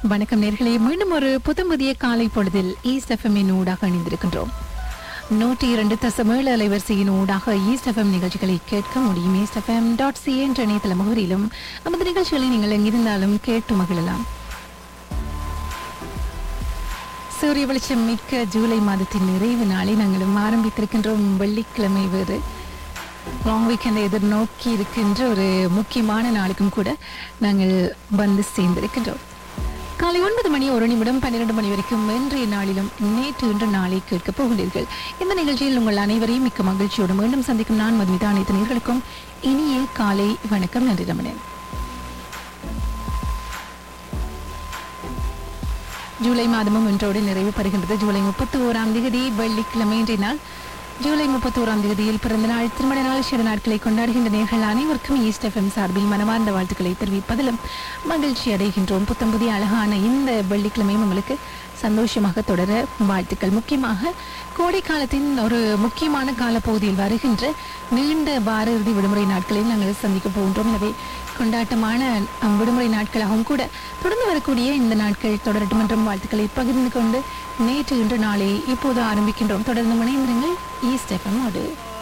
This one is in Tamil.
வணக்கம் நேர்களே மீண்டும் ஒரு புத்தம் புதிய காலை பொழுதில் ஈஸ்ட் எஃப்எம்மின் ஊடாக இணைந்திருக்கின்றோம் நூற்றி இரண்டு தசமேழு அலைவரிசையின் ஊடாக ஈஸ்ட் எஃப்எம் நிகழ்ச்சிகளை கேட்க முடியும் ஈஸ்ட் எஃப்எம் டாட் சி என்ற இணையதள முகவரியிலும் நமது நிகழ்ச்சிகளை நீங்கள் எங்கிருந்தாலும் கேட்டு மகிழலாம் சூரிய வெளிச்சம் மிக்க ஜூலை மாதத்தின் நிறைவு நாளை நாங்களும் ஆரம்பித்திருக்கின்றோம் வெள்ளிக்கிழமை வேறு லாங் வீக்கெண்டை எதிர்நோக்கி இருக்கின்ற ஒரு முக்கியமான நாளுக்கும் கூட நாங்கள் வந்து சேர்ந்திருக்கின்றோம் காலை ஒன்பது மணி ஒரு நிமிடம் பன்னிரண்டு மணி வரைக்கும் இன்றைய நாளிலும் நேற்று இன்று நாளை கேட்கப் போகின்றீர்கள் இந்த நிகழ்ச்சியில் உங்கள் அனைவரையும் மிக்க மகிழ்ச்சியோடு மீண்டும் சந்திக்கும் நான் மதுமிதா அனைத்து நேர்களுக்கும் இனிய காலை வணக்கம் நன்றி ரமணன் ஜூலை மாதமும் இன்றோடு நிறைவு பெறுகின்றது ஜூலை முப்பத்தி ஓராம் தேதி வெள்ளிக்கிழமை இன்றைய நாள் ஜூலை முப்பத்தி ஓராம் தேதியில் பிறந்த நாள் திருமண நாள் சில நாட்களை கொண்டாடுகின்ற நேர்கள் அனைவருக்கும் ஈஸ்ட் எஃப்எம் சார்பில் மனமார்ந்த வாழ்த்துக்களை தெரிவிப்பதிலும் மகிழ்ச்சி அடைகின்றோம் புத்தம் புதிய அழகான இந்த வெள்ளிக்கிழமையும் உங்களுக்கு சந்தோஷமாக தொடர வாழ்த்துக்கள் முக்கியமாக கோடை காலத்தின் ஒரு முக்கியமான காலப்பகுதியில் வருகின்ற நீண்ட வார இறுதி விடுமுறை நாட்களில் நாங்கள் சந்திக்க போகின்றோம் எனவே கொண்டாட்டமான அஹ், விடுமுறை நாட்களாகவும் கூட தொடர்ந்து வரக்கூடிய இந்த நாட்கள் தொடரட்டும் என்றும் வாழ்த்துக்களை பகிர்ந்து கொண்டு நேற்று இன்று நாளை இப்போது ஆரம்பிக்கின்றோம் தொடர்ந்து இணைந்திருங்கள் ஈஸ்ட் எஃப்எம்மோடு